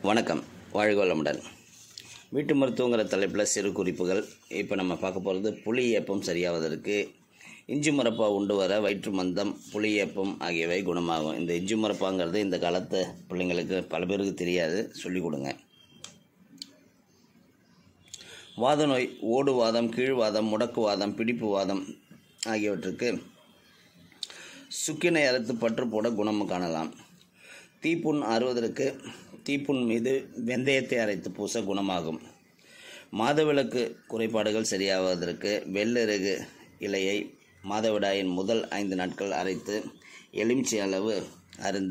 வணக்கம் வாழ்க வளமுடன் வீட்டு மருத்துவங்கிற தலைப்பில் சிறு குறிப்புகள் இப்போ நம்ம பார்க்க போகிறது புளி ஏப்பம் சரியாவதற்கு இஞ்சி மரப்பா உண்டு வர வயிற்று மந்தம் புளி ஏப்பம் ஆகியவை குணமாகும் இந்த இஞ்சி மரப்பாங்கிறது இந்த காலத்து பிள்ளைங்களுக்கு பல பேருக்கு தெரியாது சொல்லிக் கொடுங்க வாத நோய் ஓடுவாதம் கீழ்வாதம் முடக்குவாதம் பிடிப்பு வாதம் ஆகியவற்றுக்கு சுக்கினை அறுத்து பற்று போட குணம் காணலாம் தீப்புண் ஆறுவதற்கு தீப்புண் மீது வெந்தயத்தை அரைத்து பூச குணமாகும் மாதவிலக்கு குறைபாடுகள் சரியாவதற்கு வெள்ளெருகு இலையை மாதவிடாயின் முதல் ஐந்து நாட்கள் அரைத்து எலுமிச்சை அளவு அருந்த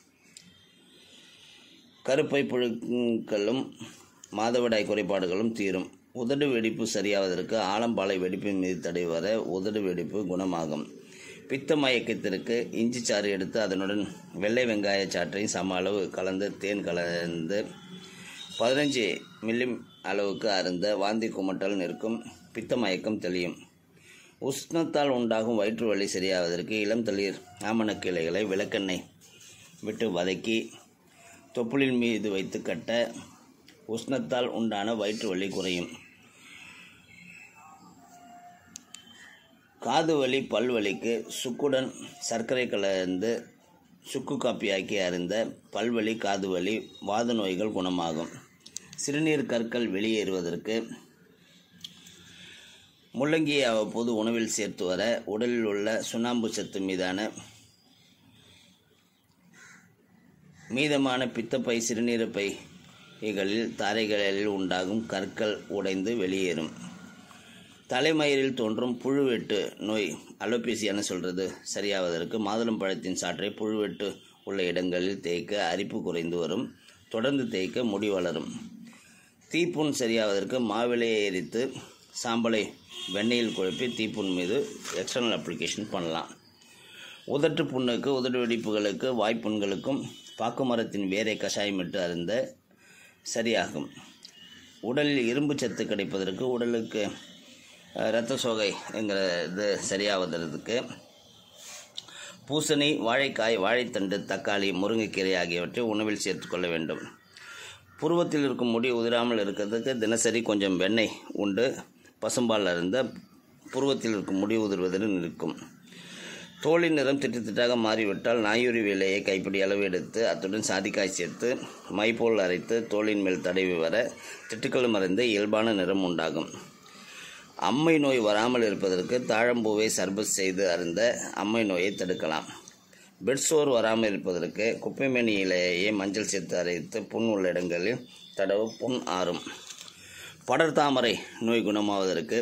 கருப்பை புழுக்களும் மாதவிடாய் குறைபாடுகளும் தீரும் உதடு வெடிப்பு சரியாவதற்கு ஆலம்பாலை வெடிப்பின் மீது தடை வர உதடு வெடிப்பு குணமாகும் பித்த மயக்கத்திற்கு இஞ்சி சாறு எடுத்து அதனுடன் வெள்ளை வெங்காய சாற்றையும் சம அளவு கலந்து தேன் கலந்து பதினஞ்சு மில்லி அளவுக்கு அருந்த வாந்தி குமட்டல் நிற்கும் பித்த மயக்கம் தெளியும் உஷ்ணத்தால் உண்டாகும் வயிற்று வலி சரியாவதற்கு இளம் தளிர் ஆமணக்கு இலைகளை விளக்கெண்ணெய் விட்டு வதக்கி தொப்புளின் மீது வைத்து கட்ட உஷ்ணத்தால் உண்டான வயிற்று வலி குறையும் காது வலி பல்வலிக்கு சுக்குடன் சர்க்கரை கலந்து சுக்கு காப்பியாக்கி அருந்த பல்வலி காது வலி வாத நோய்கள் குணமாகும் சிறுநீர் கற்கள் வெளியேறுவதற்கு முள்ளங்கியை அவ்வப்போது உணவில் சேர்த்து வர உடலில் உள்ள சுண்ணாம்பு சத்து மீதான மீதமான பித்தப்பை சிறுநீரப்பை இகளில் தாரைகளில் உண்டாகும் கற்கள் உடைந்து வெளியேறும் தலைமயிரில் தோன்றும் புழுவெட்டு நோய் அலோபேசியான்னு சொல்கிறது சரியாவதற்கு மாதுளம் பழத்தின் சாற்றை புழுவெட்டு உள்ள இடங்களில் தேய்க்க அரிப்பு குறைந்து வரும் தொடர்ந்து தேய்க்க முடி வளரும் தீப்புண் சரியாவதற்கு மாவிலையை எரித்து சாம்பலை வெண்ணெயில் குழப்பி தீப்புண் மீது எக்ஸ்டர்னல் அப்ளிகேஷன் பண்ணலாம் உதட்டு புண்ணுக்கு உதடு வெடிப்புகளுக்கு வாய்ப்புண்களுக்கும் பாக்கு மரத்தின் வேரை கஷாயமிட்டு அருந்த சரியாகும் உடலில் இரும்பு சத்து கிடைப்பதற்கு உடலுக்கு இரத்த சோகை என்கிற இது சரியாவதற்கு பூசணி வாழைக்காய் வாழைத்தண்டு தக்காளி முருங்கைக்கீரை ஆகியவற்றை உணவில் சேர்த்துக்கொள்ள வேண்டும் புருவத்தில் இருக்கும் முடி உதிராமல் இருக்கிறதுக்கு தினசரி கொஞ்சம் வெண்ணெய் உண்டு பசும்பால் அருந்த புருவத்தில் இருக்கும் முடி உதிர்வதில் நிற்கும் தோலின் நிறம் திட்டு திட்டாக மாறிவிட்டால் நாயூரி வேலையை கைப்பிடி அளவு எடுத்து அத்துடன் சாதிக்காய் சேர்த்து மை போல் அரைத்து தோலின் மேல் தடவி வர திட்டுக்கள் மறைந்து இயல்பான நிறம் உண்டாகும் அம்மை நோய் வராமல் இருப்பதற்கு தாழம்பூவை சர்பத் செய்து அருந்த அம்மை நோயை தடுக்கலாம் பெட்சோர் வராமல் இருப்பதற்கு குப்பைமேனி இலையை மஞ்சள் சேர்த்து அரைத்து புண் உள்ள இடங்களில் தடவு புண் ஆறும் படர்தாமரை நோய் குணமாவதற்கு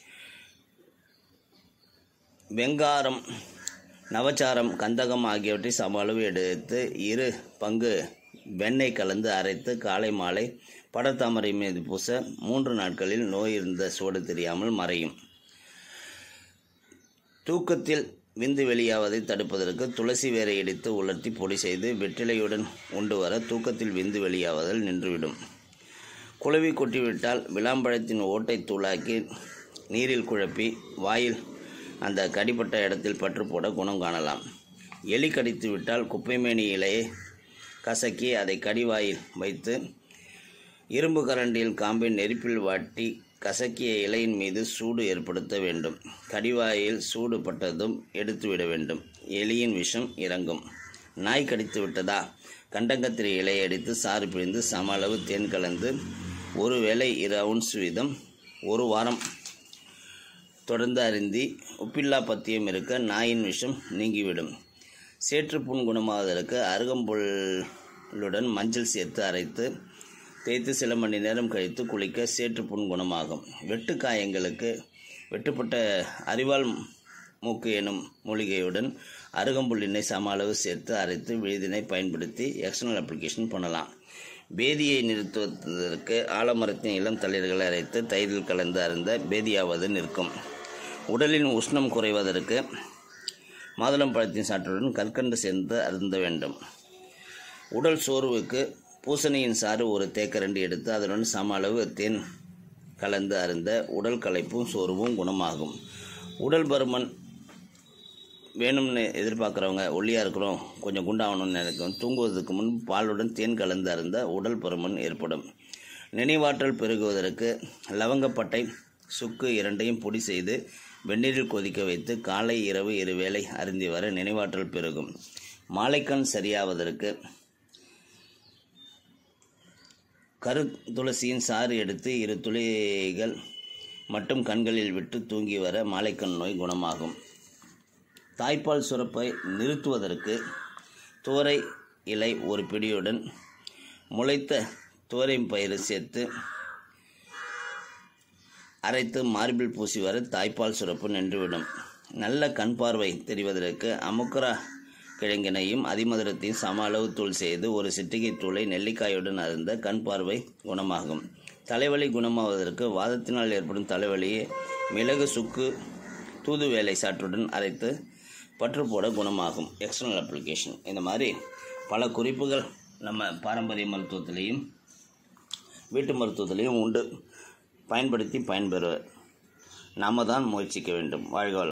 வெங்காரம் நவச்சாரம் கந்தகம் ஆகியவற்றை சம அளவு எடுத்து இரு பங்கு வெண்ணெய் கலந்து அரைத்து காலை மாலை படத்தாமரை மீது பூச மூன்று நாட்களில் நோய் இருந்த சோடு தெரியாமல் மறையும் தூக்கத்தில் விந்து வெளியாவதை தடுப்பதற்கு துளசி வேரை இடித்து உலர்த்தி பொடி செய்து வெற்றிலையுடன் உண்டு வர தூக்கத்தில் விந்து வெளியாவதில் நின்றுவிடும் குழவி கொட்டிவிட்டால் விளாம்பழத்தின் ஓட்டை தூளாக்கி நீரில் குழப்பி வாயில் அந்த கடிப்பட்ட இடத்தில் பற்று போட குணம் காணலாம் எலி கடித்து விட்டால் குப்பைமேனி இலையை கசக்கி அதை கடிவாயில் வைத்து இரும்பு கரண்டியில் காம்பை நெருப்பில் வாட்டி கசக்கிய இலையின் மீது சூடு ஏற்படுத்த வேண்டும் கடிவாயில் சூடு பட்டதும் எடுத்துவிட வேண்டும் எலியின் விஷம் இறங்கும் நாய் கடித்து விட்டதா கண்டங்கத்திரி இலையை அடித்து சாறு பிழிந்து சம அளவு தேன் கலந்து ஒரு வேளை இரு அவுன்ஸ் வீதம் ஒரு வாரம் தொடர்ந்து அருந்தி உப்பில்லா பத்தியம் இருக்க நாயின் விஷம் நீங்கிவிடும் சேற்றுப்புண் குணமாவதற்கு அருகம்புல்லுடன் மஞ்சள் சேர்த்து அரைத்து தேய்த்து சில மணி நேரம் கழித்து குளிக்க சேற்றுப்புண் குணமாகும் வெட்டு காயங்களுக்கு வெட்டுப்பட்ட அரிவாள் மூக்கு எனும் மூலிகையுடன் அருகம்புல் எண்ணெய் சம அளவு சேர்த்து அரைத்து விழுதினை பயன்படுத்தி எக்ஸ்டர்னல் அப்ளிகேஷன் பண்ணலாம் பேதியை நிறுத்துவதற்கு ஆலமரத்தின் இளம் தளிர்களை அரைத்து தயிரில் கலந்து அருந்த பேதியாவது நிற்கும் உடலின் உஷ்ணம் குறைவதற்கு மாதுளம் பழத்தின் சாற்றுடன் கற்கண்டு சேர்ந்து அருந்த வேண்டும் உடல் சோர்வுக்கு பூசணியின் சாறு ஒரு தேக்கரண்டி எடுத்து அதனுடன் சம அளவு தேன் கலந்து அருந்த உடல் களைப்பும் சோர்வும் குணமாகும் உடல் பருமன் வேணும்னு எதிர்பார்க்குறவங்க ஒல்லியாக இருக்கிறோம் கொஞ்சம் குண்டாகணும்னு நினைக்கும் தூங்குவதற்கு முன் பாலுடன் தேன் கலந்து அருந்த உடல் பருமன் ஏற்படும் நினைவாற்றல் பெருகுவதற்கு லவங்கப்பட்டை சுக்கு இரண்டையும் பொடி செய்து வெந்நீரில் கொதிக்க வைத்து காலை இரவு இருவேளை அருந்தி வர நினைவாற்றல் பெருகும் மாலைக்கண் சரியாவதற்கு கரு துளசியின் சாறு எடுத்து இரு துளிகள் மட்டும் கண்களில் விட்டு தூங்கி வர மாலைக்கண் நோய் குணமாகும் தாய்ப்பால் சுரப்பை நிறுத்துவதற்கு துவரை இலை ஒரு பிடியுடன் முளைத்த துவரை பயிறு சேர்த்து அரைத்து மார்பில் பூசி வர தாய்ப்பால் சுரப்பு நின்றுவிடும் நல்ல கண் பார்வை தெரிவதற்கு அமுக்கரா கிழங்கினையும் அதிமதுரத்தையும் சம அளவு தூள் செய்து ஒரு சிட்டிகை தூளை நெல்லிக்காயுடன் அருந்த கண் பார்வை குணமாகும் தலைவலி குணமாவதற்கு வாதத்தினால் ஏற்படும் தலைவலியை மிளகு சுக்கு தூதுவேலை சாற்றுடன் அரைத்து பற்று போட குணமாகும் எக்ஸ்டர்னல் அப்ளிகேஷன் இந்த மாதிரி பல குறிப்புகள் நம்ம பாரம்பரிய மருத்துவத்திலையும் வீட்டு மருத்துவத்திலையும் உண்டு பயன்படுத்தி பயன்பெறுவர் நாம தான் முயற்சிக்க வேண்டும் வாழ்க வளமுடன்.